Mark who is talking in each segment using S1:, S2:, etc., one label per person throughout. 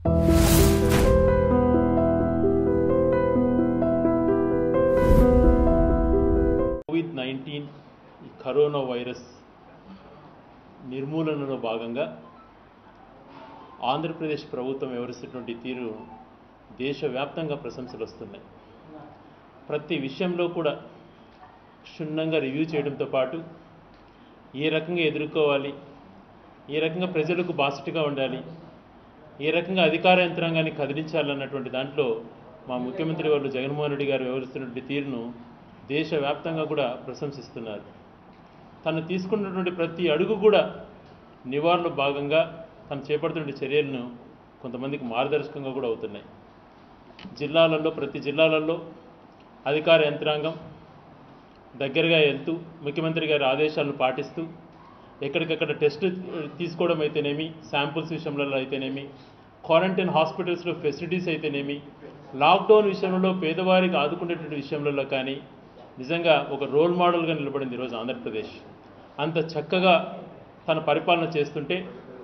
S1: Covid nineteen ఈ corona virus నిర్మూలనలో భాగంగా ఆంధ్రప్రదేశ్ ప్రభుత్వం వివరిస్తున్నటువంటి తీరు దేశవ్యాప్తంగా ప్రశంసలు వస్తున్నాయి ప్రతి విషయంలో కూడా క్షుణ్ణంగా రివ్యూ చేయడంతో పాటు ఏ రకంగా ఎదుర్కోవాలి ఏ రకంగా ప్రజలకు బాసటగా ఉండాలి ఏ రకంగా అధికార యంత్రాంగాన్ని కదిలించాలన్నటువంటి దాంట్లో మా ముఖ్యమంత్రి వాళ్ళు జగన్మోహన్ రెడ్డి గారు వివరిస్తున్నటువంటి తీరును దేశవ్యాప్తంగా కూడా ప్రశంసిస్తున్నారు తను తీసుకున్నటువంటి ప్రతి అడుగు కూడా నివారణలో భాగంగా తను చేపడుతున్న చర్యలను కొంతమందికి మార్గదర్శకంగా కూడా అవుతున్నాయి జిల్లాలలో ప్రతి జిల్లాలలో అధికార యంత్రాంగం దగ్గరగా వెళ్తూ ముఖ్యమంత్రి గారి ఆదేశాలను పాటిస్తూ ఎక్కడికక్కడ టెస్ట్ తీసుకోవడం అయితేనేమి శాంపుల్స్ విషయంలో అయితేనేమి క్వారంటైన్ హాస్పిటల్స్లో ఫెసిలిటీస్ అయితేనేమి లాక్డౌన్ విషయంలో పేదవారికి ఆదుకునేటువంటి విషయంలో కానీ నిజంగా ఒక రోల్ మోడల్గా నిలబడింది ఈరోజు ఆంధ్రప్రదేశ్ అంత చక్కగా తన పరిపాలన చేస్తుంటే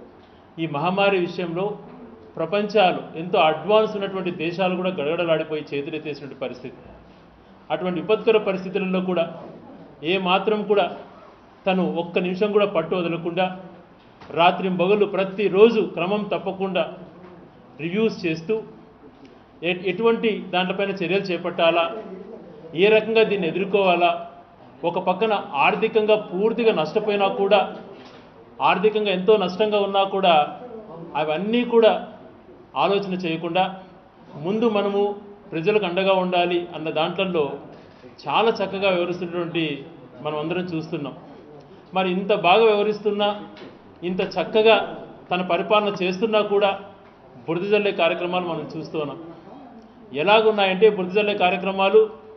S1: ఈ మహమ్మారి విషయంలో ప్రపంచాలు ఎంతో అడ్వాన్స్ ఉన్నటువంటి దేశాలు కూడా గడగడలాడిపోయి చేతులెత్తేసినటువంటి పరిస్థితి అటువంటి విపత్కర పరిస్థితులలో కూడా ఏ మాత్రం కూడా తను ఒక్క నిమిషం కూడా పట్టు వదలకుండా రాత్రి మొగలు ప్రతిరోజు క్రమం తప్పకుండా రివ్యూస్ చేస్తూ ఎ- ఎటువంటి దాంట్లపైన చర్యలు చేపట్టాలా ఏ రకంగా దీన్ని ఎదుర్కోవాలా ఒక పక్కన ఆర్థికంగా పూర్తిగా నష్టపోయినా కూడా ఆర్థికంగా ఎంతో నష్టంగా ఉన్నా కూడా అవన్నీ కూడా ఆలోచన చేయకుండా ముందు మనము ప్రజలకు అండగా ఉండాలి అన్న దాంట్లలో చాలా చక్కగా వివరిస్తున్నటువంటి మనం అందరం చూస్తున్నాం మరి ఇంత బాగా వివరిస్తున్నా ఇంత చక్కగా తన పరిపాలన చేస్తున్నా కూడా బురద జల్లే కార్యక్రమాలు మనం చూస్తూ ఉన్నాం ఎలాగున్నాయంటే బురద జల్లే కార్యక్రమాలు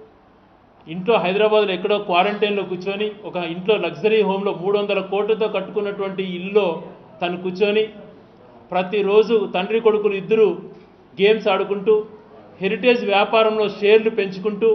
S1: ఇంట్లో హైదరాబాద్లో ఎక్కడో క్వారంటైన్లో కూర్చొని ఒక ఇంట్లో లగ్జరీ హోమ్లో మూడు వందల కోట్లతో కట్టుకున్నటువంటి ఇల్లులో తను కూర్చొని ప్రతిరోజు తండ్రి కొడుకులు ఇద్దరు గేమ్స్ ఆడుకుంటూ హెరిటేజ్ వ్యాపారంలో షేర్లు పెంచుకుంటూ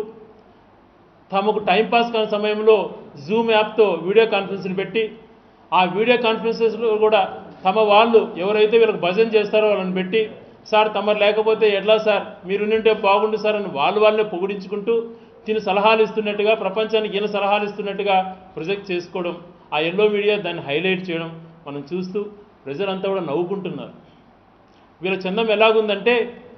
S1: తమకు టైంపాస్ కాని సమయంలో జూమ్ యాప్తో వీడియో కాన్ఫరెన్స్లు పెట్టి ఆ వీడియో కాన్ఫరెన్సెస్లో కూడా తమ వాళ్ళు ఎవరైతే వీళ్ళకి భజన చేస్తారో వాళ్ళని పెట్టి సార్ తమరు లేకపోతే ఎట్లా సార్ మీరు ఉంటే బాగుండు సార్ అని వాళ్ళు వాళ్ళే పొగిడించుకుంటూ తిని సలహాలు ఇస్తున్నట్టుగా ప్రపంచానికి ఈయన సలహాలు ఇస్తున్నట్టుగా ప్రొజెక్ట్ చేసుకోవడం ఆ ఎల్లో మీడియా దాన్ని హైలైట్ చేయడం మనం చూస్తూ ప్రజలంతా కూడా నవ్వుకుంటున్నారు వీళ్ళ చందం ఎలాగుందంటే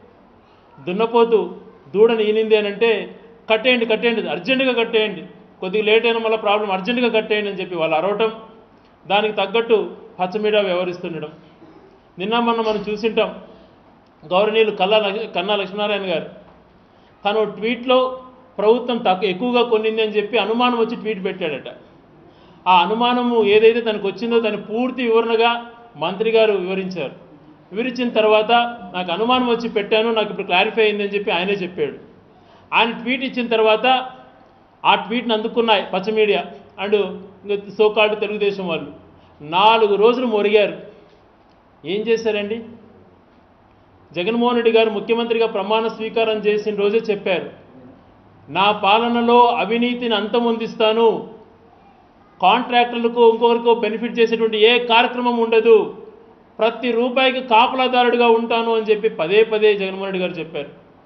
S1: దున్నపోతు దూడని ఈనింది అని అంటే కట్టేయండి కట్టేయండి అర్జెంటుగా కట్టేయండి కొద్దిగా లేట్ అయినా మళ్ళీ ప్రాబ్లం అర్జెంటుగా కట్టేయండి అని చెప్పి వాళ్ళు అరవటం దానికి తగ్గట్టు పచ్చమీడియా వ్యవహరిస్తుండడం నిన్న మొన్న మనం చూసింటాం గౌరవనీయులు కల్లా లక్ష- కన్నా లక్ష్మీనారాయణ గారు తను ట్వీట్లో ప్రభుత్వం తక్కువ ఎక్కువగా కొన్నింది అని చెప్పి అనుమానం వచ్చి ట్వీట్ పెట్టాడట ఆ అనుమానము ఏదైతే తనకు వచ్చిందో దాని పూర్తి వివరణగా మంత్రి గారు వివరించారు వివరించిన తర్వాత నాకు అనుమానం వచ్చి పెట్టాను నాకు ఇప్పుడు క్లారిఫై అయిందని చెప్పి ఆయనే చెప్పాడు ఆయన ట్వీట్ ఇచ్చిన తర్వాత ఆ ట్వీట్ని అందుకున్నాయి పచ్చ మీడియా అండ్ సోకాల్డ్ తెలుగుదేశం వాళ్ళు నాలుగు రోజులు మొరిగారు ఏం చేశారండి జగన్మోహన్ రెడ్డి గారు ముఖ్యమంత్రిగా ప్రమాణ స్వీకారం చేసిన రోజే చెప్పారు నా పాలనలో అవినీతిని అంతమొందిస్తాను కాంట్రాక్టర్లకు ఇంకొకరికో బెనిఫిట్ చేసేటువంటి ఏ కార్యక్రమం ఉండదు ప్రతి రూపాయికి కాపలాదారుడిగా ఉంటాను అని చెప్పి పదే పదే జగన్మోహన్ రెడ్డి గారు చెప్పారు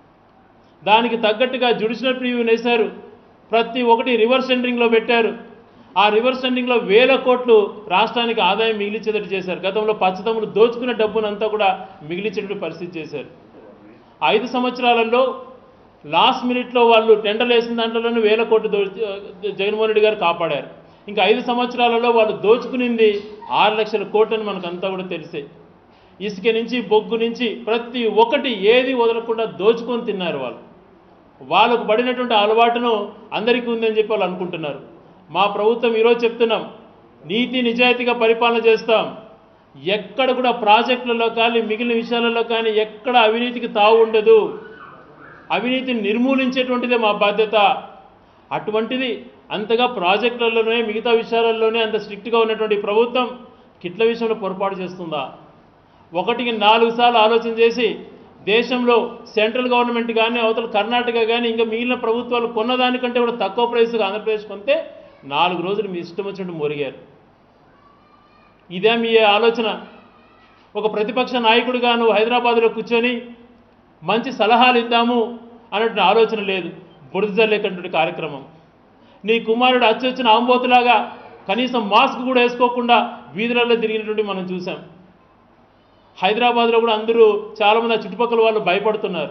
S1: దానికి తగ్గట్టుగా జుడిషియల్ ప్రివ్యూ వేశారు ప్రతి ఒక్కటి రివర్స్ టెండరింగ్లో పెట్టారు ఆ రివర్స్ టెండరింగ్లో వేల కోట్లు రాష్ట్రానికి ఆదాయం మిగిలించేటట్టు చేశారు గతంలో పచ్చదమ్ములు దోచుకున్న డబ్బునంతా కూడా మిగిలించేటట్టు పరిస్థితి చేశారు ఐదు సంవత్సరాలలో లాస్ట్ మినిట్లో వాళ్ళు టెండర్లు వేసిన దాంట్లోనే వేల కోట్లు దో జగన్మోహన్ రెడ్డి గారు కాపాడారు ఇంకా ఐదు సంవత్సరాలలో వాళ్ళు దోచుకునింది ఆరు లక్షల కోట్లని మనకంతా కూడా తెలిసే ఇసుక నుంచి బొగ్గు నుంచి ప్రతి ఒక్కటి ఏది వదలకుండా దోచుకొని తిన్నారు వాళ్ళు వాళ్ళకు పడినటువంటి అలవాటును అందరికీ ఉందని చెప్పి వాళ్ళు అనుకుంటున్నారు మా ప్రభుత్వం ఈరోజు చెప్తున్నాం నీతి నిజాయితీగా పరిపాలన చేస్తాం ఎక్కడ కూడా ప్రాజెక్టులలో కానీ మిగిలిన విషయాలలో కానీ ఎక్కడ అవినీతికి తావు ఉండదు అవినీతిని నిర్మూలించేటువంటిదే మా బాధ్యత అటువంటిది అంతగా ప్రాజెక్టులలోనే మిగతా విషయాలలోనే అంత స్ట్రిక్ట్గా ఉన్నటువంటి ప్రభుత్వం కిట్ల విషయంలో పొరపాటు చేస్తుందా ఒకటికి నాలుగు సార్లు ఆలోచన చేసి దేశంలో సెంట్రల్ గవర్నమెంట్ కానీ అవతల కర్ణాటక కానీ ఇంకా మిగిలిన ప్రభుత్వాలు కొన్నదానికంటే కూడా తక్కువ ప్రైస్గా ఆంధ్రప్రదేశ్ కొంటే నాలుగు రోజులు మీ ఇష్టం వచ్చినట్టు మొరిగారు ఇదే మీ ఆలోచన ఒక ప్రతిపక్ష నాయకుడిగా నువ్వు హైదరాబాద్లో కూర్చొని మంచి సలహాలు ఇద్దాము అన్నటువంటి ఆలోచన లేదు బురద జల్లేటువంటి కార్యక్రమం నీ కుమారుడు అచ్చొచ్చిన ఆంబోతులాగా కనీసం మాస్క్ కూడా వేసుకోకుండా వీధులలో తిరిగినటువంటి మనం చూసాం హైదరాబాద్లో కూడా అందరూ చాలామంది ఆ చుట్టుపక్కల వాళ్ళు భయపడుతున్నారు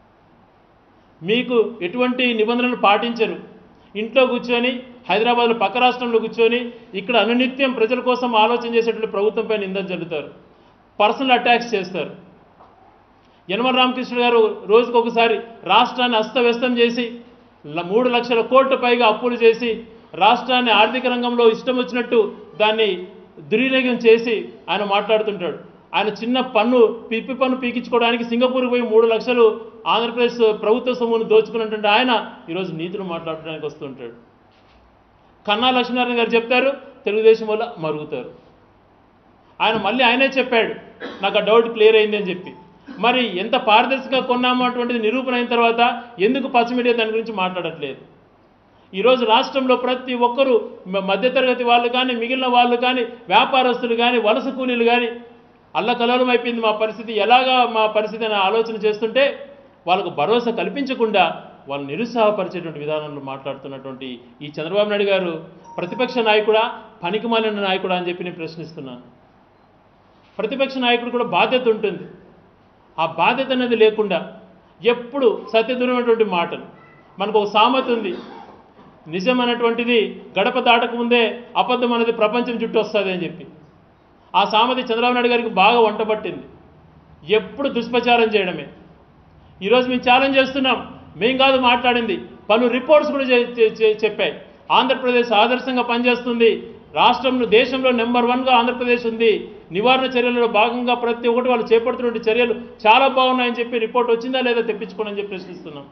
S1: మీకు ఎటువంటి నిబంధనలు పాటించరు ఇంట్లో కూర్చొని హైదరాబాద్లో పక్క రాష్ట్రంలో కూర్చొని ఇక్కడ అనునిత్యం ప్రజల కోసం ఆలోచన చేసేటువంటి ప్రభుత్వంపై నిందలు జల్లుతారు పర్సనల్ అటాక్స్ చేస్తారు యనమల రామకృష్ణ గారు రోజుకు ఒకసారి రాష్ట్రాన్ని అస్తవ్యస్తం చేసి ల- మూడు లక్షల కోట్ల పైగా అప్పులు చేసి రాష్ట్రాన్ని ఆర్థిక రంగంలో ఇష్టం వచ్చినట్టు దాన్ని దుర్వినియోగం చేసి ఆయన మాట్లాడుతుంటాడు ఆయన చిన్న పన్ను పిప్పి పన్ను పీకించుకోవడానికి సింగపూర్కి పోయి మూడు లక్షలు ఆంధ్రప్రదేశ్ ప్రభుత్వ సొమ్మును దోచుకున్నటువంటి ఆయన ఈరోజు నీతులు మాట్లాడడానికి వస్తుంటాడు కన్నా లక్ష్మీనారాయణ గారు చెప్తారు తెలుగుదేశం వల్ల మరుగుతారు ఆయన మళ్ళీ ఆయనే చెప్పాడు నాకు ఆ డౌట్ క్లియర్ అయింది అని చెప్పి మరి ఎంత పారదర్శకంగా కొన్నాము అటువంటిది నిరూపణ అయిన తర్వాత ఎందుకు పచ్చ మీడియా దాని గురించి మాట్లాడట్లేదు ఈరోజు రాష్ట్రంలో ప్రతి ఒక్కరూ మ- మధ్యతరగతి వాళ్ళు కానీ మిగిలిన వాళ్ళు కానీ వ్యాపారస్తులు కానీ వలస కూలీలు కానీ అల్లకలలం అయిపోయింది మా పరిస్థితి ఎలాగా మా పరిస్థితి అనే ఆలోచన చేస్తుంటే వాళ్ళకు భరోసా కల్పించకుండా వాళ్ళు నిరుత్సాహపరిచేటువంటి విధానంలో మాట్లాడుతున్నటువంటి ఈ చంద్రబాబు నాయుడు గారు ప్రతిపక్ష నాయకుడా పనికిమాలిన నాయకుడా అని చెప్పి నేను ప్రశ్నిస్తున్నాను ప్రతిపక్ష నాయకుడు కూడా బాధ్యత ఉంటుంది ఆ బాధ్యత అనేది లేకుండా ఎప్పుడు సత్యదూరమైనటువంటి మాటలు మనకు ఒక సామెత ఉంది నిజం అనేటువంటిది గడప దాటక ముందే అబద్ధం అనేది ప్రపంచం చుట్టూ వస్తుంది అని చెప్పి ఆ సామెత చంద్రబాబు నాయుడు గారికి బాగా వంటపట్టింది ఎప్పుడు దుష్ప్రచారం చేయడమే ఈరోజు మేము ఛాలెంజ్ చేస్తున్నాం మేం కాదు మాట్లాడింది పలు రిపోర్ట్స్ కూడా చే- చే- చే- చెప్పాయి ఆంధ్రప్రదేశ్ ఆదర్శంగా పనిచేస్తుంది రాష్ట్రంలో దేశంలో నెంబర్ వన్గా ఆంధ్రప్రదేశ్ ఉంది నివారణ చర్యలలో భాగంగా ప్రతి ఒక్కటి వాళ్ళు చేపడుతున్న చర్యలు చాలా బాగున్నాయని చెప్పి రిపోర్ట్ వచ్చిందా లేదా తెప్పించుకోండి అని చెప్పి ప్రశ్నిస్తున్నాం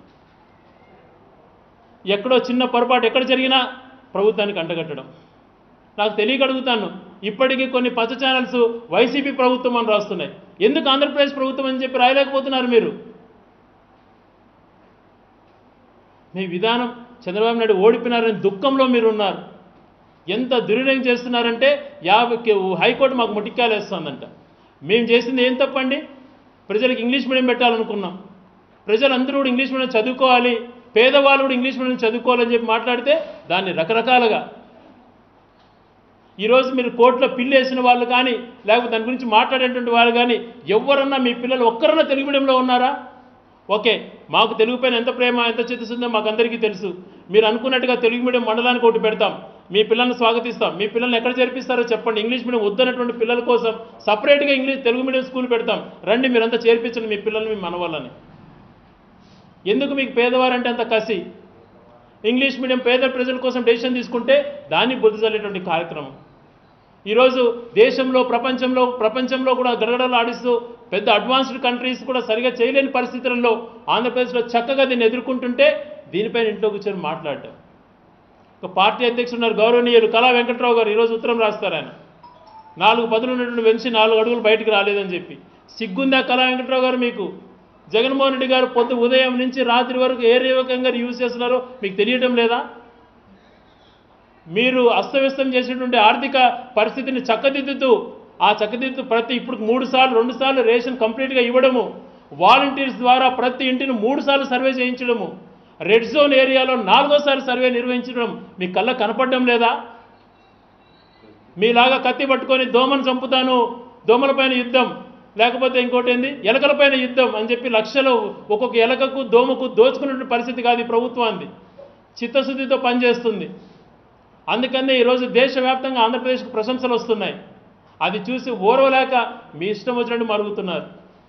S1: ఎక్కడో చిన్న పొరపాటు ఎక్కడ జరిగినా ప్రభుత్వానికి అంటగట్టడం నాకు తెలియక అడుగుతాను ఇప్పటికీ కొన్ని పచ్చ ఛానల్స్ వైసీపీ ప్రభుత్వం అని రాస్తున్నాయి ఎందుకు ఆంధ్రప్రదేశ్ ప్రభుత్వం అని చెప్పి రాయలేకపోతున్నారు మీరు మీ విధానం చంద్రబాబు నాయుడు ఓడిపోయినారని దుఃఖంలో మీరు ఉన్నారు ఎంత దుర్వినియోగం చేస్తున్నారంటే యాభై హైకోర్టు మాకు ముటిక్కాలు వేస్తుందంట మేము చేసింది ఏం తప్పండి ప్రజలకు ఇంగ్లీష్ మీడియం పెట్టాలనుకున్నాం ప్రజలందరూ కూడా ఇంగ్లీష్ మీడియం చదువుకోవాలి పేదవాళ్ళు కూడా ఇంగ్లీష్ మీడియం చదువుకోవాలని చెప్పి మాట్లాడితే దాన్ని రకరకాలుగా ఈరోజు మీరు కోర్టులో పిల్లి వేసిన వాళ్ళు కానీ లేకపోతే దాని గురించి మాట్లాడేటువంటి వాళ్ళు కానీ ఎవరన్నా మీ పిల్లలు ఒక్కరన్నా తెలుగు మీడియంలో ఉన్నారా ఓకే మాకు తెలుగు పైన ఎంత ప్రేమ ఎంత చిత్తశుద్దో మాకు అందరికీ తెలుసు మీరు అనుకున్నట్టుగా తెలుగు మీడియం మండలానికి ఒకటి పెడతాం మీ పిల్లల్ని స్వాగతిస్తాం మీ పిల్లల్ని ఎక్కడ చేర్పిస్తారో చెప్పండి ఇంగ్లీష్ మీడియం వద్దన్నటువంటి పిల్లల కోసం సపరేట్గా ఇంగ్లీష్ తెలుగు మీడియం స్కూల్ పెడతాం రండి మీరంతా చేర్పించండి మీ పిల్లల్ని మీ మనవాళ్ళని ఎందుకు మీకు పేదవారంటే అంత కసి ఇంగ్లీష్ మీడియం పేద ప్రజల కోసం డెసిషన్ తీసుకుంటే దాన్ని బుద్ధి చల్లేటువంటి కార్యక్రమం ఈరోజు దేశంలో ప్రపంచంలో ప్రపంచంలో కూడా గడగడలు ఆడిస్తూ పెద్ద అడ్వాన్స్డ్ కంట్రీస్ కూడా సరిగా చేయలేని పరిస్థితులలో ఆంధ్రప్రదేశ్లో చక్కగా దీన్ని ఎదుర్కొంటుంటే దీనిపైన ఇంట్లో కూర్చొని మాట్లాడటం ఒక పార్టీ అధ్యక్షుడు ఉన్నారు గౌరవనీయులు కళా వెంకట్రావు గారు ఈరోజు ఉత్తరం రాస్తారు ఆయన నాలుగు పదులు ఉన్నటువంటి వెంచి నాలుగు అడుగులు బయటికి రాలేదని చెప్పి సిగ్గుందా కళా వెంకట్రావు గారు మీకు జగన్మోహన్ రెడ్డి గారు పొద్దు ఉదయం నుంచి రాత్రి వరకు ఏ రేవకంగా యూజ్ చేస్తున్నారో మీకు తెలియటం లేదా మీరు అస్తవ్యస్తం చేసినటువంటి ఆర్థిక పరిస్థితిని చక్కదిద్దుతూ ఆ చక్కదిద్దు ప్రతి ఇప్పుడు మూడు సార్లు రెండు సార్లు రేషన్ కంప్లీట్గా ఇవ్వడము వాలంటీర్స్ ద్వారా ప్రతి ఇంటిని మూడు సార్లు సర్వే చేయించడము రెడ్ జోన్ ఏరియాలో నాలుగోసారి సర్వే నిర్వహించడం మీ కళ్ళ కనపడడం లేదా మీలాగా కత్తి పట్టుకొని దోమను చంపుతాను దోమలపైన యుద్ధం లేకపోతే ఇంకోటి ఏంది ఎలకలపైన యుద్ధం అని చెప్పి లక్షలు ఒక్కొక్క ఎలకకు దోమకు దోచుకున్నటువంటి పరిస్థితి కాదు ఈ ప్రభుత్వాన్ని చిత్తశుద్ధితో పనిచేస్తుంది అందుకనే ఈరోజు దేశవ్యాప్తంగా ఆంధ్రప్రదేశ్కు ప్రశంసలు వస్తున్నాయి అది చూసి ఓర్వలేక మీ ఇష్టం వచ్చినట్టు మరుగుతున్నారు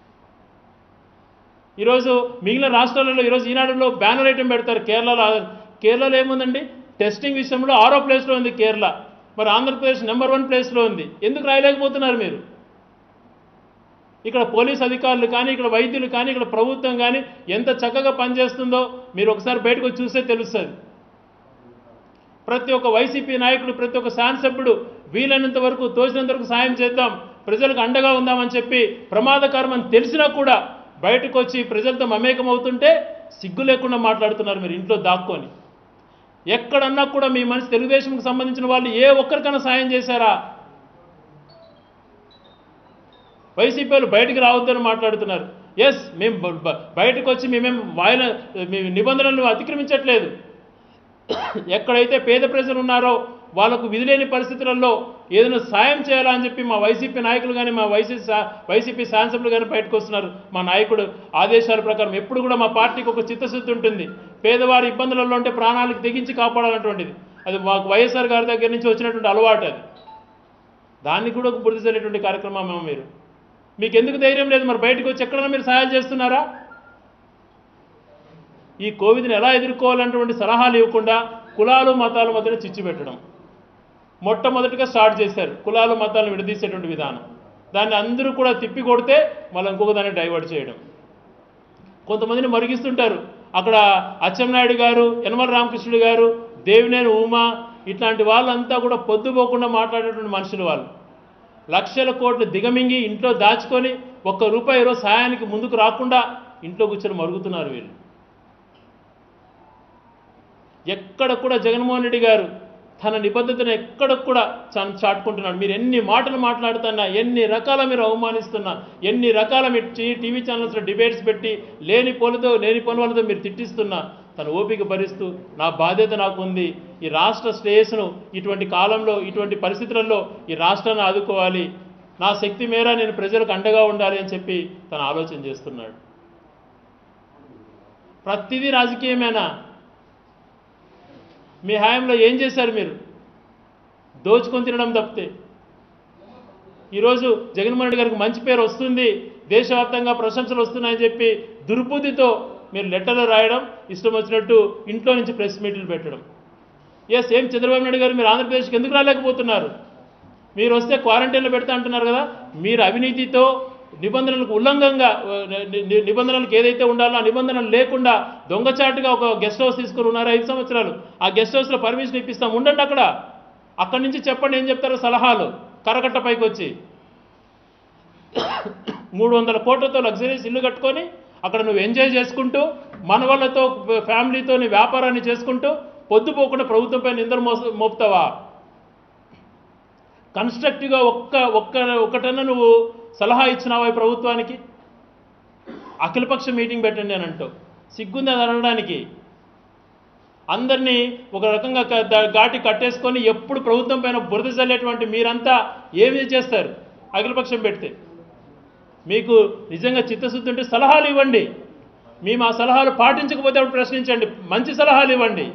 S1: ఈరోజు మిగిలిన రాష్ట్రాలలో ఈరోజు ఈనాడులో బ్యానర్ ఐటమ్ పెడతారు కేరళలో కేరళలో ఏముందండి టెస్టింగ్ విషయంలో ఆరో ప్లేస్లో ఉంది కేరళ మరి ఆంధ్రప్రదేశ్ నెంబర్ వన్ ప్లేస్లో ఉంది ఎందుకు రాయలేకపోతున్నారు మీరు ఇక్కడ పోలీస్ అధికారులు కానీ ఇక్కడ వైద్యులు కానీ ఇక్కడ ప్రభుత్వం కానీ ఎంత చక్కగా పనిచేస్తుందో మీరు ఒకసారి బయటకు వచ్చి చూస్తే తెలుస్తుంది ప్రతి ఒక్క వైసీపీ నాయకుడు ప్రతి ఒక్క శాసనసభ్యుడు వీలైనంత వరకు తోచినంత వరకు సాయం చేద్దాం ప్రజలకు అండగా ఉందామని చెప్పి ప్రమాదకరం అని తెలిసినా కూడా బయటకు వచ్చి ప్రజలతో మమేకం అవుతుంటే సిగ్గు లేకుండా మాట్లాడుతున్నారు మీరు ఇంట్లో దాక్కొని ఎక్కడన్నా కూడా మీ మనిషి తెలుగుదేశంకి సంబంధించిన వాళ్ళు ఏ ఒక్కరికైనా సాయం చేశారా వైసీపీ వాళ్ళు బయటికి రావద్దని మాట్లాడుతున్నారు ఎస్ మేము బ- బ- బయటకు వచ్చి మేమేం వాయిన మీ నిబంధనలు అతిక్రమించట్లేదు ఎక్కడైతే పేద ప్రజలు ఉన్నారో వాళ్ళకు విధిలేని పరిస్థితులలో ఏదైనా సాయం చేయాలా అని చెప్పి మా వైసీపీ నాయకులు కానీ మా వైసీపీ శా- వైసీపీ శాసనసభ్యులు కానీ బయటకు వస్తున్నారు మా నాయకుడు ఆదేశాల ప్రకారం ఎప్పుడు కూడా మా పార్టీకి ఒక చిత్తశుద్ధి ఉంటుంది పేదవారి ఇబ్బందులలో ఉంటే ప్రాణాలకు తెగించి కాపాడాలన్నటువంటిది అది మాకు వైఎస్ఆర్ గారి దగ్గర నుంచి వచ్చినటువంటి అలవాటు అది దాన్ని కూడా ఒక బుద్ధి చల్లేటువంటి కార్యక్రమం మీరు మీకు ఎందుకు ధైర్యం లేదు మరి బయటకు వచ్చి ఎక్కడైనా మీరు సహాయం చేస్తున్నారా ఈ కోవిడ్ని ఎలా ఎదుర్కోవాలన్నటువంటి సలహాలు ఇవ్వకుండా కులాలు మతాల మధ్యన చిచ్చు పెట్టడం మొట్టమొదటిగా స్టార్ట్ చేశారు కులాలు మతాలను విడదీసేటువంటి విధానం దాన్ని అందరూ కూడా తిప్పి కొడితే మళ్ళీ ఇంకొక దాన్ని డైవర్ట్ చేయడం కొంతమందిని మరిగిస్తుంటారు అక్కడ అచ్చెన్నాయుడు గారు యనమల రామకృష్ణుడు గారు దేవినేని ఉమా ఇట్లాంటి వాళ్ళంతా కూడా పొద్దుపోకుండా మాట్లాడేటువంటి మనుషులు వాళ్ళు లక్షల కోట్లు దిగమింగి ఇంట్లో దాచుకొని ఒక్క రూపాయి ఈరోజు సాయానికి ముందుకు రాకుండా ఇంట్లో కూర్చొని మరుగుతున్నారు వీళ్ళు ఎక్కడ కూడా జగన్మోహన్ రెడ్డి గారు తన నిబద్ధతను ఎక్కడ కూడా చా- చాటుకుంటున్నాడు మీరు ఎన్ని మాటలు మాట్లాడుతున్నా ఎన్ని రకాల మీరు అవమానిస్తున్నా ఎన్ని రకాల మీరు టీ- టీవీ ఛానల్స్లో డిబేట్స్ పెట్టి లేని పోలతో లేని పని వాళ్ళతో మీరు తిట్టిస్తున్నా తన ఓపిక భరిస్తూ నా బాధ్యత నాకు ఉంది ఈ రాష్ట్ర శ్రేయస్సును ఇటువంటి కాలంలో ఇటువంటి పరిస్థితులలో ఈ రాష్ట్రాన్ని ఆదుకోవాలి నా శక్తి మేర నేను ప్రజలకు అండగా ఉండాలి అని చెప్పి తను ఆలోచన చేస్తున్నాడు ప్రతిదీ రాజకీయమేనా మీ హయాంలో ఏం చేశారు మీరు దోచుకొని తినడం తప్పితే ఈరోజు జగన్మోహన్ రెడ్డి గారికి మంచి పేరు వస్తుంది దేశవ్యాప్తంగా ప్రశంసలు వస్తున్నాయని చెప్పి దుర్బుద్ధితో మీరు లెటర్లు రాయడం ఇష్టం వచ్చినట్టు ఇంట్లో నుంచి ప్రెస్ మీట్లు పెట్టడం ఎస్ ఏం చంద్రబాబు నాయుడు గారు మీరు ఆంధ్రప్రదేశ్కి ఎందుకు రాలేకపోతున్నారు మీరు వస్తే క్వారంటైన్లో పెడతా అంటున్నారు కదా మీరు అవినీతితో నిబంధనలకు ఉల్లంఘంగా ఆ, ని- ని- నిబంధనలకు ఏదైతే ఉండాలో ఆ నిబంధనలు లేకుండా దొంగచాటుగా ఒక గెస్ట్ హౌస్ తీసుకుని ఉన్నారు ఐదు సంవత్సరాలు ఆ గెస్ట్ హౌస్లో పర్మిషన్ ఇప్పిస్తాం ఉండండి అక్కడ అక్కడి నుంచి చెప్పండి ఏం చెప్తారో సలహాలు కరకట్ట పైకి వచ్చి మూడు వందల కోట్లతో లగ్జరీస్ ఇల్లు కట్టుకొని అక్కడ నువ్వు ఎంజాయ్ చేసుకుంటూ మన వాళ్ళతో ఫ్యామిలీతో నీ వ్యాపారాన్ని చేసుకుంటూ పొద్దుపోకుండా ప్రభుత్వంపై నిందలు మోస మోపుతావా కన్స్ట్రక్టివ్గా ఒక్క ఒక్క ఒక్కటన్నా నువ్వు సలహా ఇచ్చినావా ఈ ప్రభుత్వానికి అఖిలపక్ష మీటింగ్ పెట్టండి అని అంటావు సిగ్గుంది అది అనడానికి అందరినీ ఒక రకంగా క- ద- ఘాటి కట్టేసుకొని ఎప్పుడు ప్రభుత్వం పైన బురద చల్లేటువంటి మీరంతా ఏమి చేస్తారు అఖిలపక్షం పెడితే మీకు నిజంగా చిత్తశుద్ధి ఉంటే సలహాలు ఇవ్వండి మేము ఆ సలహాలు పాటించకపోతే అప్పుడు ప్రశ్నించండి మంచి సలహాలు ఇవ్వండి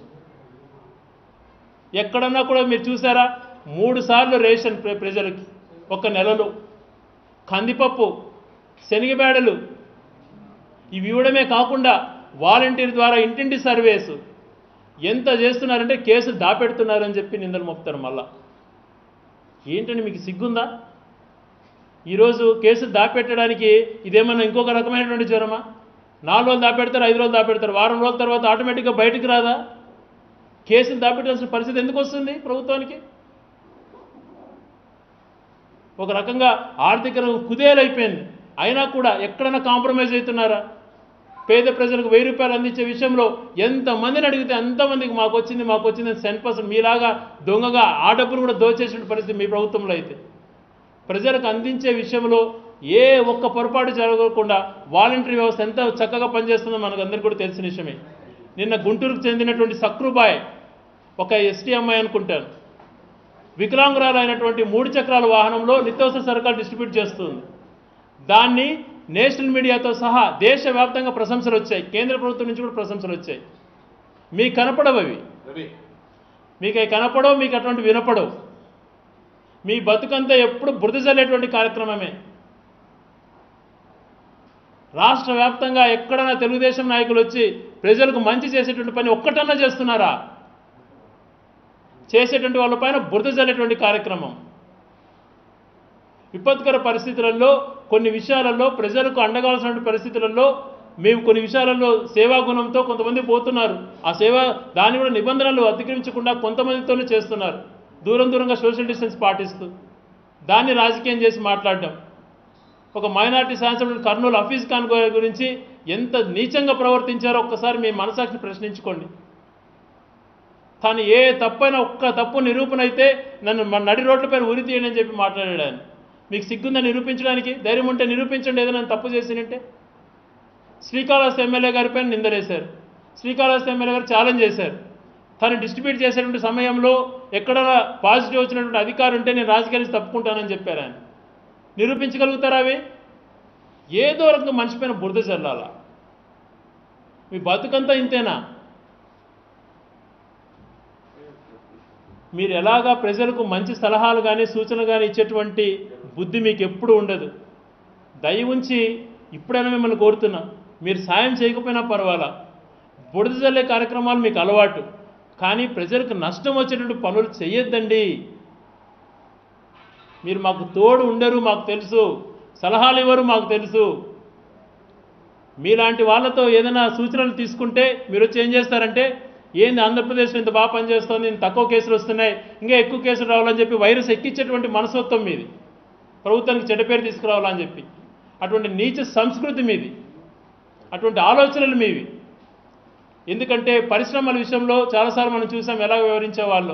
S1: ఎక్కడన్నా కూడా మీరు చూసారా మూడు సార్లు రేషన్ ప్ర- ప్రజలకి ఒక నెలలో కందిపప్పు శనగబేడలు ఇవి ఇవ్వడమే కాకుండా వాలంటీర్ ద్వారా ఇంటింటి సర్వేస్ ఎంత చేస్తున్నారంటే కేసులు దాపెడుతున్నారని చెప్పి నిందలు మోపుతారు మళ్ళా ఏంటండి మీకు సిగ్గుందా ఈరోజు కేసులు దాపెట్టడానికి ఇదేమన్నా ఇంకొక రకమైనటువంటి జ్వరమా నాలుగు రోజులు దాపెడతారు ఐదు రోజులు దాపెడతారు వారం రోజుల తర్వాత ఆటోమేటిక్గా బయటికి రాదా కేసులు దాపెట్టాల్సిన పరిస్థితి ఎందుకు వస్తుంది ప్రభుత్వానికి ఒక రకంగా ఆర్థిక రంగం కుదేలైపోయింది అయినా కూడా ఎక్కడైనా కాంప్రమైజ్ అవుతున్నారా పేద ప్రజలకు వెయ్యి రూపాయలు అందించే విషయంలో ఎంతమందిని అడిగితే అంతమందికి మాకు వచ్చింది మాకు వచ్చింది సెన్ పర్సెంట్ మీలాగా దొంగగా ఆ డబ్బులు కూడా దోచేసిన పరిస్థితి మీ ప్రభుత్వంలో అయితే ప్రజలకు అందించే విషయంలో ఏ ఒక్క పొరపాటు జరగకుండా వాలంటరీ వ్యవస్థ ఎంత చక్కగా పనిచేస్తుందో మనకు అందరికీ కూడా తెలిసిన విషయమే నిన్న గుంటూరుకు చెందినటువంటి సక్రుబాయ్ ఒక ఎస్టీ అమ్మాయి అనుకుంటాను వికలాంగురాలు అయినటువంటి మూడు చక్రాల వాహనంలో నిత్యావసర సరకాలు డిస్ట్రిబ్యూట్ చేస్తుంది దాన్ని నేషనల్ మీడియాతో సహా దేశవ్యాప్తంగా ప్రశంసలు వచ్చాయి కేంద్ర ప్రభుత్వం నుంచి కూడా ప్రశంసలు వచ్చాయి మీకు కనపడవు అవి
S2: రవి
S1: మీకు అవి కనపడవు మీకు అటువంటి వినపడవు మీ బతుకంతా ఎప్పుడు బురద చల్లేటువంటి కార్యక్రమమే రాష్ట్ర వ్యాప్తంగా ఎక్కడైనా తెలుగుదేశం నాయకులు వచ్చి ప్రజలకు మంచి చేసేటువంటి పని ఒక్కటన్నా చేస్తున్నారా చేసేటువంటి వాళ్ళ పైన బురద చల్లేటువంటి కార్యక్రమం విపత్కర పరిస్థితులలో కొన్ని విషయాలలో ప్రజలకు అండగాల్సినటువంటి పరిస్థితులలో మేము కొన్ని విషయాలలో సేవా గుణంతో కొంతమంది పోతున్నారు ఆ సేవ దాన్ని కూడా నిబంధనలు అతిక్రమించకుండా కొంతమందితోనే చేస్తున్నారు దూరం దూరంగా సోషల్ డిస్టెన్స్ పాటిస్తూ దాన్ని రాజకీయం చేసి మాట్లాడడం ఒక మైనార్టీ శాసనసభ్యుడు కర్నూలు హఫీజ్ ఖాన్ గారి గురించి ఎంత నీచంగా ప్రవర్తించారో ఒక్కసారి మీ మనసాక్షిని ప్రశ్నించుకోండి తాను ఏ తప్పైనా ఒక్క తప్పు నిరూపణ అయితే నన్ను మన నడి రోడ్లపైన ఉరి తీయండి అని చెప్పి మాట్లాడాడు ఆయన మీకు సిగ్గుందని నిరూపించడానికి ధైర్యం ఉంటే నిరూపించండి ఏదైనా తప్పు చేసినంటే శ్రీకాళహస్తి ఎమ్మెల్యే గారిపైన నిందలేశారు శ్రీకాళహస్తి ఎమ్మెల్యే గారు ఛాలెంజ్ చేశారు తను డిస్ట్రిబ్యూట్ చేసేటువంటి సమయంలో ఎక్కడైనా పాజిటివ్ వచ్చినటువంటి అధికారం ఉంటే నేను రాజకీయాల నుంచి తప్పుకుంటానని చెప్పారు ఆయన నిరూపించగలుగుతారా అవి ఏదో రకంగా మనిషి పైన బురద చల్లాలా మీ బతుకంతా ఇంతేనా మీరు ఎలాగా ప్రజలకు మంచి సలహాలు కానీ సూచనలు కానీ ఇచ్చేటువంటి బుద్ధి మీకు ఎప్పుడు ఉండదు దయ ఉంచి ఇప్పుడైనా మిమ్మల్ని కోరుతున్నా మీరు సాయం చేయకపోయినా పర్వాలా బురద జల్లే కార్యక్రమాలు మీకు అలవాటు కానీ ప్రజలకు నష్టం వచ్చేటువంటి పనులు చేయొద్దండి మీరు మాకు తోడు ఉండరు మాకు తెలుసు సలహాలు ఇవ్వరు మాకు తెలుసు మీలాంటి వాళ్ళతో ఏదైనా సూచనలు తీసుకుంటే మీరు వచ్చి ఏం చేస్తారంటే ఏంది ఆంధ్రప్రదేశ్లో ఇంత బాగా పనిచేస్తుంది ఇంత తక్కువ కేసులు వస్తున్నాయి ఇంకా ఎక్కువ కేసులు రావాలని చెప్పి వైరస్ ఎక్కించేటువంటి మనస్తత్వం మీది ప్రభుత్వానికి చెడ్డ పేరు తీసుకురావాలని చెప్పి అటువంటి నీచ సంస్కృతి మీది అటువంటి ఆలోచనలు మీవి ఎందుకంటే పరిశ్రమల విషయంలో చాలాసార్లు మనం చూసాం ఎలా వివరించే వాళ్ళు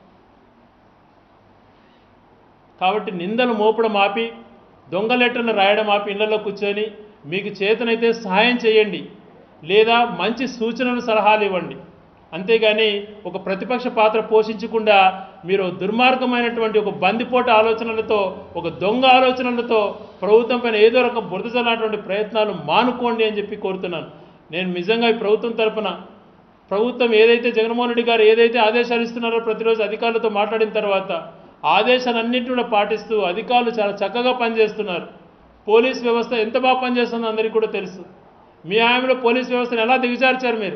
S1: కాబట్టి నిందలు మోపడం ఆపి దొంగ లెటర్లు రాయడం ఆపి ఇళ్లలో కూర్చొని మీకు చేతనైతే సహాయం చేయండి లేదా మంచి సూచనలు సలహాలు ఇవ్వండి అంతేగాని ఒక ప్రతిపక్ష పాత్ర పోషించకుండా మీరు దుర్మార్గమైనటువంటి ఒక బందిపోట ఆలోచనలతో ఒక దొంగ ఆలోచనలతో ప్రభుత్వం పైన ఏదో రకం బురద చల్లినటువంటి ప్రయత్నాలు మానుకోండి అని చెప్పి కోరుతున్నాను నేను నిజంగా ఈ ప్రభుత్వం తరపున ప్రభుత్వం ఏదైతే జగన్మోహన్ రెడ్డి గారు ఏదైతే ఆదేశాలు ఇస్తున్నారో ప్రతిరోజు అధికారులతో మాట్లాడిన తర్వాత ఆదేశాలన్నింటినీ కూడా పాటిస్తూ అధికారులు చాలా చక్కగా పనిచేస్తున్నారు పోలీస్ వ్యవస్థ ఎంత బాగా పనిచేస్తుందో అందరికీ కూడా తెలుసు మీ హామీలో పోలీస్ వ్యవస్థను ఎలా దిగజార్చారు మీరు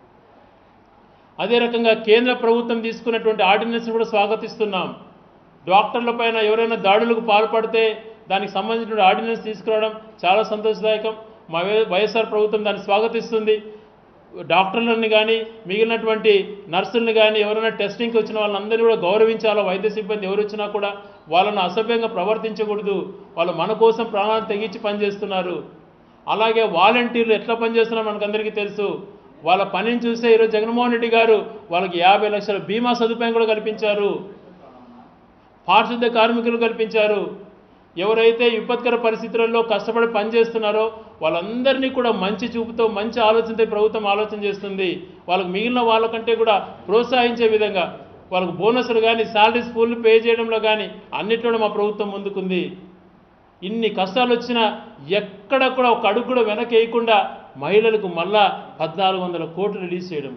S1: అదే రకంగా కేంద్ర ప్రభుత్వం తీసుకున్నటువంటి ఆర్డినెన్స్ కూడా స్వాగతిస్తున్నాం డాక్టర్ల పైన ఎవరైనా దాడులకు పాల్పడితే దానికి సంబంధించిన ఆర్డినెన్స్ తీసుకురావడం చాలా సంతోషదాయకం మా వై- వైఎస్ఆర్ ప్రభుత్వం దాన్ని స్వాగతిస్తుంది డాక్టర్లను కానీ మిగిలినటువంటి నర్సుల్ని కానీ ఎవరైనా టెస్టింగ్కి వచ్చిన వాళ్ళందరినీ కూడా గౌరవించాలో వైద్య సిబ్బంది ఎవరు వచ్చినా కూడా వాళ్ళను అసభ్యంగా ప్రవర్తించకూడదు వాళ్ళు మన కోసం ప్రాణాలు తెగించి పనిచేస్తున్నారు అలాగే వాలంటీర్లు ఎట్లా పనిచేస్తున్నారో మనకందరికీ తెలుసు వాళ్ళ పనిని చూస్తే ఈరోజు జగన్మోహన్ రెడ్డి గారు వాళ్ళకి యాభై లక్షల బీమా సదుపాయం కూడా కల్పించారు పారిశుద్ధ కార్మికులు కల్పించారు ఎవరైతే విపత్కర పరిస్థితులలో కష్టపడి పనిచేస్తున్నారో వాళ్ళందరినీ కూడా మంచి చూపుతో మంచి ఆలోచనతో ఈ ప్రభుత్వం ఆలోచన చేస్తుంది వాళ్ళకి మిగిలిన వాళ్ళకంటే కూడా ప్రోత్సహించే విధంగా వాళ్ళకు బోనస్లు కానీ శాలరీస్ ఫుల్ పే చేయడంలో కానీ అన్నిట్లో మా ప్రభుత్వం ముందుకుంది ఇన్ని కష్టాలు వచ్చినా ఎక్కడ కూడా ఒక అడుగు కూడా వెనక వేయకుండా మహిళలకు మళ్ళా పద్నాలుగు వందల కోట్లు రిలీజ్ చేయడం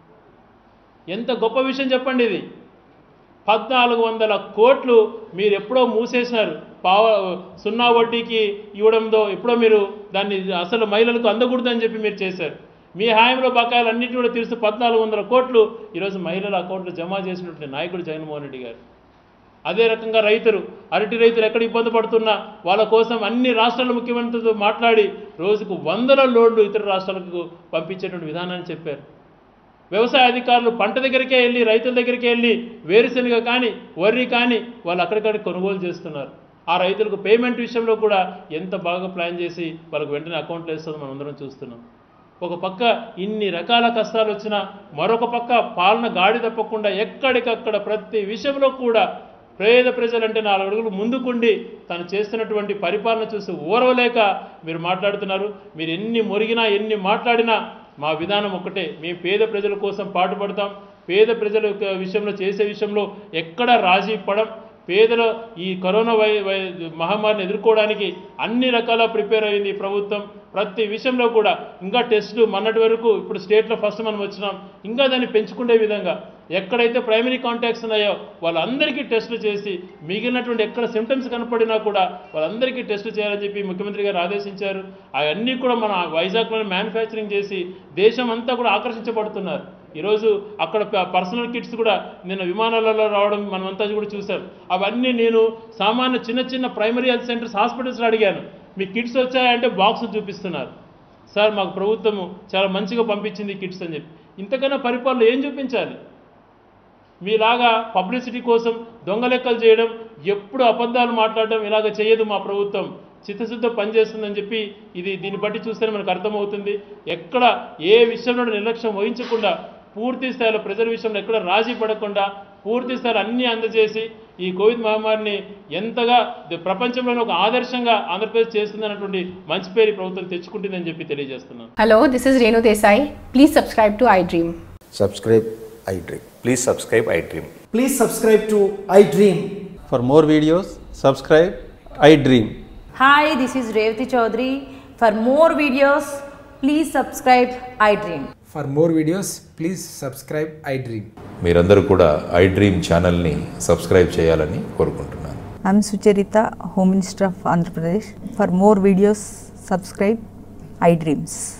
S1: ఎంత గొప్ప విషయం చెప్పండి ఇది పద్నాలుగు వందల కోట్లు మీరు ఎప్పుడో మూసేసినారు పావ సున్నా వడ్డీకి ఇవ్వడంతో ఎప్పుడో మీరు దాన్ని అసలు మహిళలకు అందకూడదని చెప్పి మీరు చేశారు మీ హాయంలో బకాయిలు అన్నింటినీ కూడా తీరుస్తూ పద్నాలుగు వందల కోట్లు ఈరోజు మహిళల అకౌంట్లో జమ చేసినటువంటి నాయకుడు జగన్మోహన్ రెడ్డి గారు అదే రకంగా రైతులు అరటి రైతులు ఎక్కడ ఇబ్బంది పడుతున్నా వాళ్ళ కోసం అన్ని రాష్ట్రాల ముఖ్యమంత్రితో మాట్లాడి రోజుకు వందల లోడ్లు ఇతర రాష్ట్రాలకు పంపించేటువంటి విధానాన్ని చెప్పారు వ్యవసాయ అధికారులు పంట దగ్గరికే వెళ్ళి రైతుల దగ్గరికే వెళ్ళి వేరుశనగ కానీ వరి కానీ వాళ్ళు అక్కడికక్కడ కొనుగోలు చేస్తున్నారు ఆ రైతులకు పేమెంట్ విషయంలో కూడా ఎంత బాగా ప్లాన్ చేసి వాళ్ళకు వెంటనే అకౌంట్లో వేస్తుందో మనం అందరం చూస్తున్నాం ఒక పక్క ఇన్ని రకాల కష్టాలు వచ్చినా మరొక పక్క పాలన గాడి తప్పకుండా ఎక్కడికక్కడ ప్రతి విషయంలో కూడా పేద ప్రజలంటే నాలుగు అడుగులు ముందుకుండి తను చేస్తున్నటువంటి పరిపాలన చూసి ఓరవలేక మీరు మాట్లాడుతున్నారు మీరు ఎన్ని మొరిగినా ఎన్ని మాట్లాడినా మా విధానం ఒకటే మేము పేద ప్రజల కోసం పాటుపడతాం పేద ప్రజల యొక్క విషయంలో చేసే విషయంలో ఎక్కడ రాజీ పడం పేదల ఈ కరోనా వై వై మహమ్మారిని ఎదుర్కోవడానికి అన్ని రకాల ప్రిపేర్ అయింది ఈ ప్రభుత్వం ప్రతి విషయంలో కూడా ఇంకా టెస్టులు మొన్నటి వరకు ఇప్పుడు స్టేట్లో ఫస్ట్ మనం వచ్చినాం ఇంకా దాన్ని పెంచుకునే విధంగా ఎక్కడైతే ప్రైమరీ కాంటాక్ట్స్ ఉన్నాయో వాళ్ళందరికీ టెస్టులు చేసి మిగిలినటువంటి ఎక్కడ సిమ్టమ్స్ కనపడినా కూడా వాళ్ళందరికీ టెస్టులు చేయాలని చెప్పి ముఖ్యమంత్రి గారు ఆదేశించారు అవన్నీ కూడా మన వైజాగ్లో మ్యానుఫ్యాక్చరింగ్ చేసి దేశం అంతా కూడా ఆకర్షించబడుతున్నారు ఈరోజు అక్కడ ప- పర్సనల్ కిట్స్ కూడా నిన్న విమానాలలో రావడం మనమంతా కూడా చూసాం అవన్నీ నేను సామాన్య చిన్న చిన్న ప్రైమరీ హెల్త్ సెంటర్స్ హాస్పిటల్స్లో అడిగాను మీ కిట్స్ వచ్చాయంటే బాక్స్ చూపిస్తున్నారు సార్ మాకు ప్రభుత్వము చాలా మంచిగా పంపించింది కిట్స్ అని చెప్పి ఇంతకన్నా పరిపాలన ఏం చూపించాలి మీలాగా పబ్లిసిటీ కోసం దొంగ లెక్కలు చేయడం ఎప్పుడు అబద్ధాలు మాట్లాడడం ఇలాగ చేయదు మా ప్రభుత్వం చిత్తశుద్ధ పనిచేస్తుందని చెప్పి ఇది దీన్ని బట్టి చూస్తేనే మనకు అర్థమవుతుంది ఎక్కడ ఏ విషయంలో నిర్లక్ష్యం వహించకుండా పూర్తి స్థాయిలో ప్రజల విషయంలో ఎక్కడ రాజీ పడకుండా పూర్తి స్థాయిలో అన్నీ అందజేసి ఈ కోవిడ్ మహమ్మారిని ఎంతగా ద- ప్రపంచంలోనే ఒక ఆదర్శంగా ఆంధ్రప్రదేశ్ చేస్తుందన్నటువంటి మంచి పేరు ఈ ప్రభుత్వం తెచ్చుకుంటుందని చెప్పి తెలియజేస్తున్నాను
S2: Hello, this is Renu Desai. Please subscribe to iDream.
S3: subscribe iDream.
S4: Please subscribe iDream.
S5: Please subscribe to iDream.
S6: For more videos, subscribe I Dream.
S7: Hi, this is Revati Chaudhary. For more videos, please subscribe iDream.
S5: For more videos, please subscribe iDream.
S4: మీరందరూ కూడా iDream ఛానల్ని subscribe చేయాలని కోరుకుంటున్నాను
S8: I'm Sucharita, Home Minister of Andhra Pradesh. For more videos, subscribe iDreams.